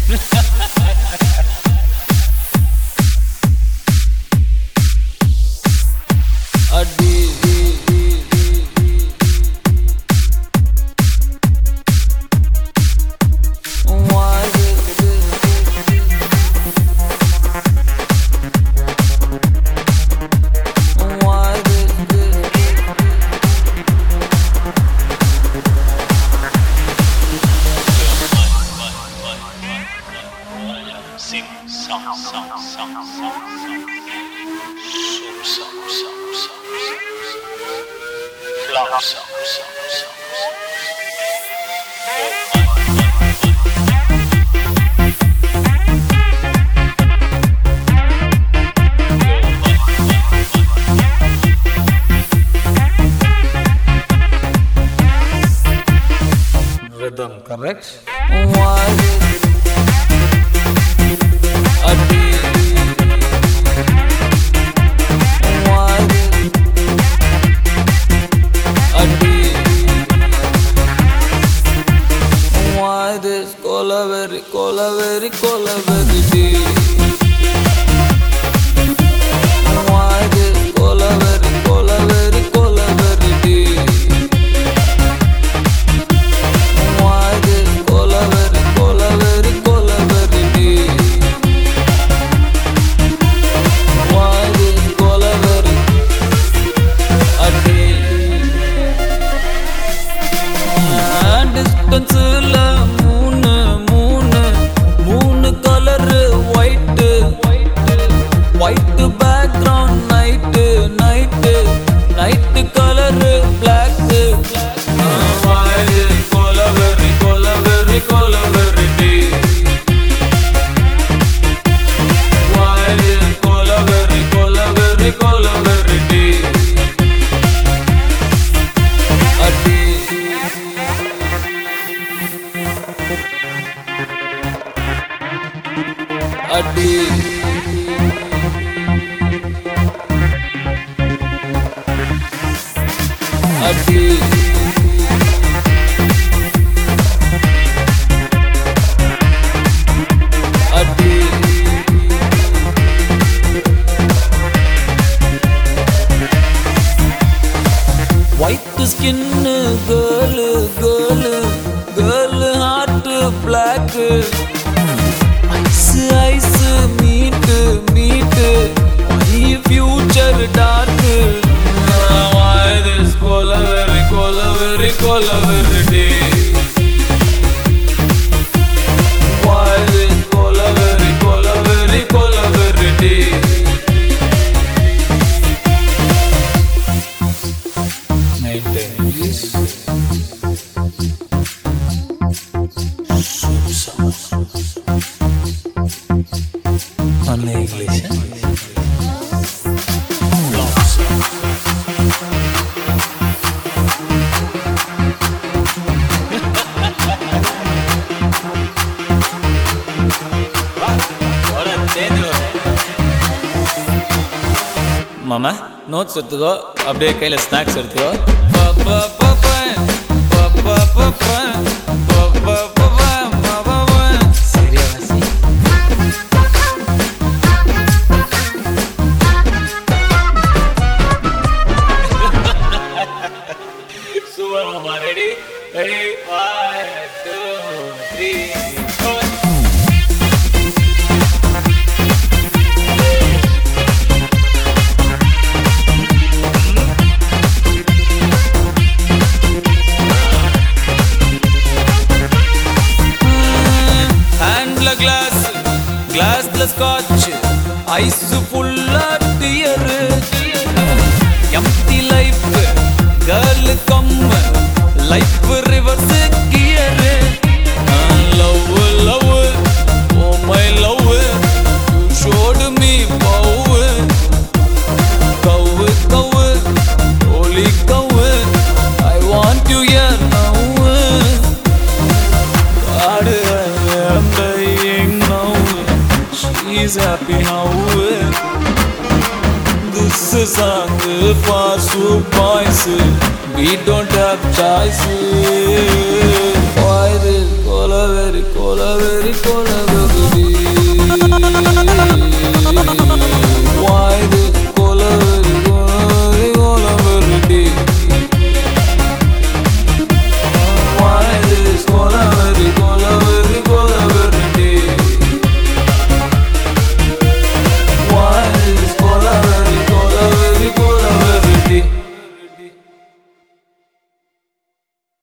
அடி Sing, song, song, song, song, song. Soup, song, song, song, song. Flower, song, song, song, song. Rhythm, correct? Why this colaveri, colaveri, colaveri deep? Why this colaveri, colaveri, colaveri deep? Why this colaveri, colaveri, colaveri deep? Why this colaveri, a deep? டிஸ்டன்ஸில் மூணு மூணு மூணு colour white white background night night night colour black கொலவெறி கொலவெறி கொலவெறி டி கொலவெறி கொலவெறி கொலவெறி டி அடி அடி அடி அடி white skin girl girl girl heart black eyes eyes meet meet future dark கொலவெறி கொலவெறி கொலவெறி டே கொலவெறி கொலவெறி கொலவெறி டே Maintain, please. Soup sauce. Only English, huh? மாமா நோட்ஸ் எடுத்துக்கோ அப்படியே கையில் ஸ்நாக்ஸ் எடுத்துக்கோ ப, ப, ப, ப, ப, ப, ப, ப, ப, ப, ப, ப, ப, ப, ப. சரியா வாசி Super Mama, ready? Ready? One, two, three, four. ஹேண்ட்ல கிளாஸ் கிளாஸ்ல ஸ்காட்ச் ஐஸ் ஃபுல்லா dear empty life girl come life reverse gear love love oh my love showed me bow cow cow holy cow I want you here now God, I'm dying now. She's happy now. This is song for soup boys. We don't have choice. Why this colaveri,